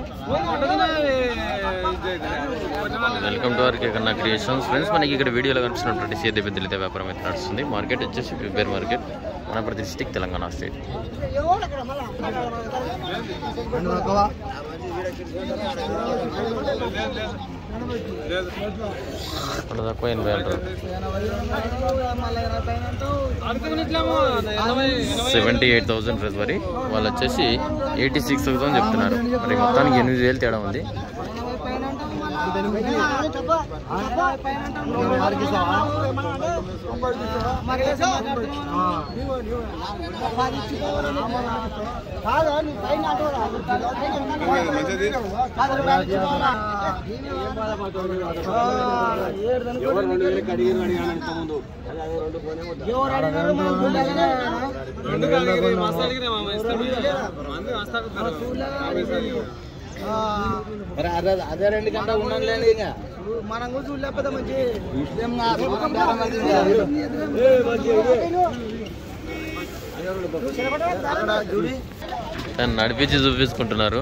Welcome to our Kanna creations friends మనకి ఇక్కడ వీడియోలో కనిపిస్తున్నటువంటి సేద్య పెద్దలైతే వ్యాపారం అయితే నడుస్తుంది మార్కెట్ వచ్చేసి prepare market Wanaparthy district Telangana state అక్కడ తక్కువ ఎనభై అంటారు సెవెంటీ ఎయిట్ థౌసండ్ ప్రైస్ మరి వాళ్ళు వచ్చేసి ఎయిటీ సిక్స్ థౌసండ్ చెప్తున్నారు మరి మొత్తానికి ఎనిమిది వేలు తేడా ఉంది మరి అదే అదే రెండు గంట ఉన్నాను ఇంకా మనం కూడా చూడలేకపోతే మంచి చూడి దాన్ని నడిపించి చూపించుకుంటున్నారు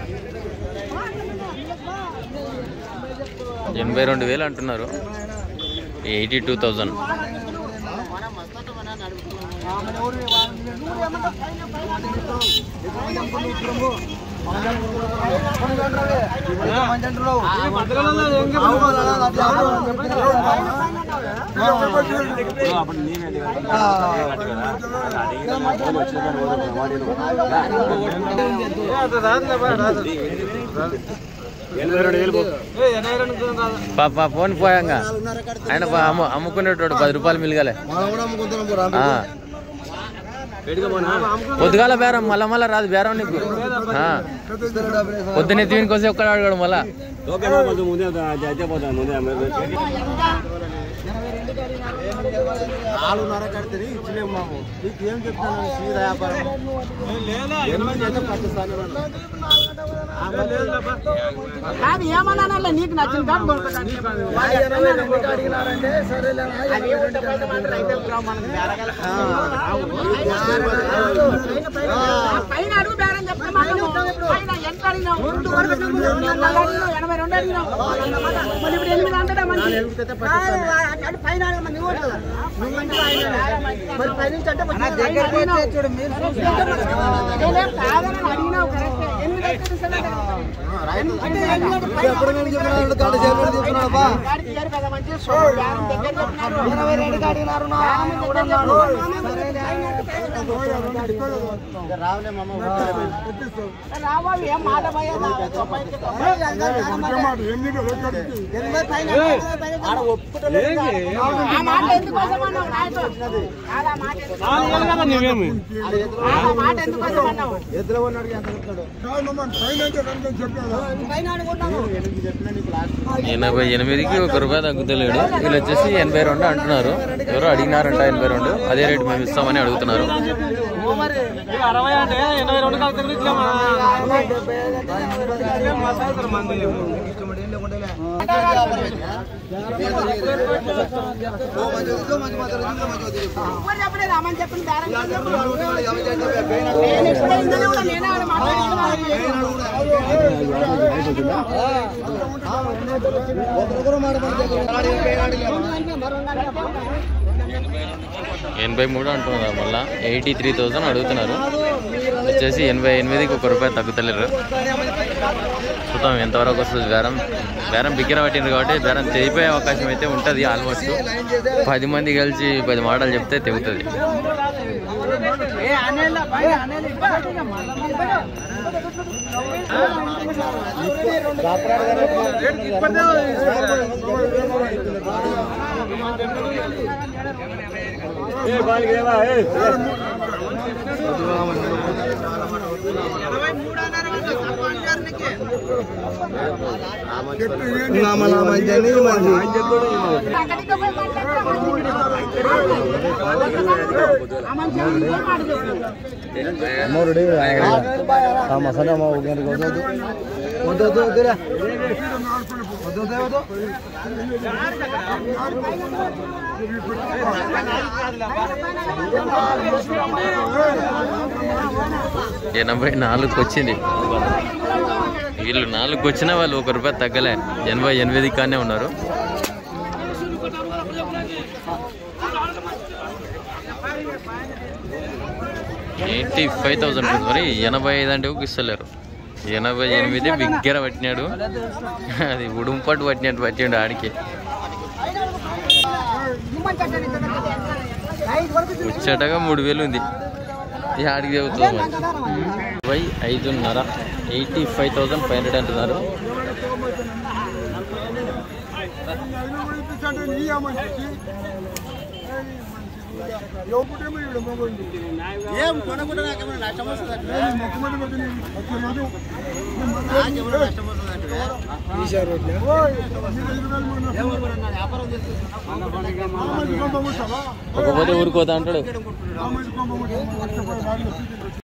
ఎనభై రెండు వేలు అంటున్నారు ఎయిటీ టూ థౌజండ్ పాప ఫోన్ పోయాంగా ఆయన పా- అమ్ము అమ్ముకునేటోడు పది రూపాయలు మిలగాలే మనం కూడా అమ్ముకుంటున్నాం రా ఆ. పొద్దుగాల బేరం మళ్ళా మళ్ళా రాదు బేరం నీకు ఆ. పొద్దున్న ఎత్తివిని కోసం ఒక్కడ అడగడు మళ్ళా నాలుగున్నర కడితే ఇచ్చలేము మాము నీకు ఏం చెప్తాను సీదా వ్యాపారం ఎనిమిది అయితే పాకిస్తాన్ కాదు ఏమన్నా నీకు నచ్చిన కాదు కొనుక్కోడానికి. అడిగినారంటే సరేలే అది ఉంటే పైన మాత్రం రైతులకు రావు మనకు బేరగాలు. పైన అడుగు బేరం చెప్తే మనము పైన ఎంత అడిగినావు? రెండు వరకు అడిగినావు. నలభై అడిగినావు, ఎనభై రెండు అడిగినావు. మరి ఇప్పుడు ఎనిమిది అంతటా మంచిది. కాదు, పైన అడగమని నువ్వు అడగలా. నువ్వంటే ఆయన. మరి పైనుంచి అంటే మంచిది. పైన అడిగినావు. నేనేం కాదని అడిగినావు కరెక్టే. ఎనిమిది అయితే సరే. అంటే ఎనిమిది పైన ఎప్పుడు నేను చెప్పినాడు కాడ చేయమని చెప్తున్నాడు బా వాడికి ఇయ్యరు కదా మంచిగా చూడు, బేరం దగ్గర చెప్పినారు. ఇరవై రెండు అడిగినారు నా బేరం దగ్గర చెప్పినారు. రావులే మమ్మ రావాలి ఏం మాట భయ ఆడ ఒప్పుకుంటలేదు ఆ మాట ఎందుకోసం అన్నావు నాయకు? కాదు, ఆ మాట ఎందుకోసం? ఆ మాట ఎందుకోసం అన్నావు? ఎదురు ఉన్నాడు ఎంత చెప్తాడు పైన అనుకుంటాను. ఎనిమిది చెప్పినా నీకు లాస్ట్ ఎనభై ఎనిమిదికి ఒక రూపాయి తగ్గుతలేడు వీళ్ళు వచ్చేసి ఎనభై రెండు అంటున్నారు ఎవరో అడిగినారంట ఎనభై రెండు అదే రేటు మేము ఇస్తామని అడుగుతున్నారు ఎవరు చెప్పలేదు, అమ్మని చెప్పింది బేరం ఎవరు చెప్పలేదు. నేను ఇప్పుడే ఇందులో కూడా నేనే ఆడ మాట్లాడుతున్నాను. ఒకరు ఎనభై మూడు అంటున్నారు మళ్ళా ఎయిటీ త్రీ థౌజండ్ అడుగుతున్నారు వచ్చేసి ఎనభై ఎనిమిదికి ఒక రూపాయి తగ్గుతలేరు చూద్దాం ఎంతవరకు వస్తుంది బేరం బేరం బిగ్గర పట్టిండ్రు కాబట్టి బేరం తెగిపోయే అవకాశం అయితే ఉంటుంది ఆల్మోస్ట్ పది మంది కలిసి పది మాటలు చెప్తే తెగుతుంది ఏ అనేలా పైన అనేలా మంచి మంచి అక్కడికి పోయి మాట్లాడుతున్నాం అమ్మోరుడి మసాలా అమ్మ ఒక గంటకు వద్దు వద్దు వద్దు వద్దురా వద్దు వద్దు వద్దు ఎనభై నాలుగుకి వచ్చింది వీళ్ళు నాలుగు వచ్చినా వాళ్ళు ఒక రూపాయి తగ్గలే ఎనభై ఎనిమిది కానే ఉన్నారు ఎయిటీ ఫైవ్ థౌసండ్ మరి ఎనభై ఐదు అంటే ఒక ఇస్తలేరు ఎనభై ఎనిమిది బిగ్గర పట్టినాడు అది ఉడుంపట్టు పట్టినట్టు పట్టిండు ఆడికి వచ్చేటగా మూడు వేలు ఉంది ఈ ఆడికి చెబుతుంది మరి ఇరవై ఐదున్నర eighty five thousand five hundred అంటున్నారు ఏం కొనకుండా నాకేమైనా నష్టం వస్తుంది నాకేమైనా నష్టం వస్తుంది ఒకపోతే ఊరుకోతా అంటాడు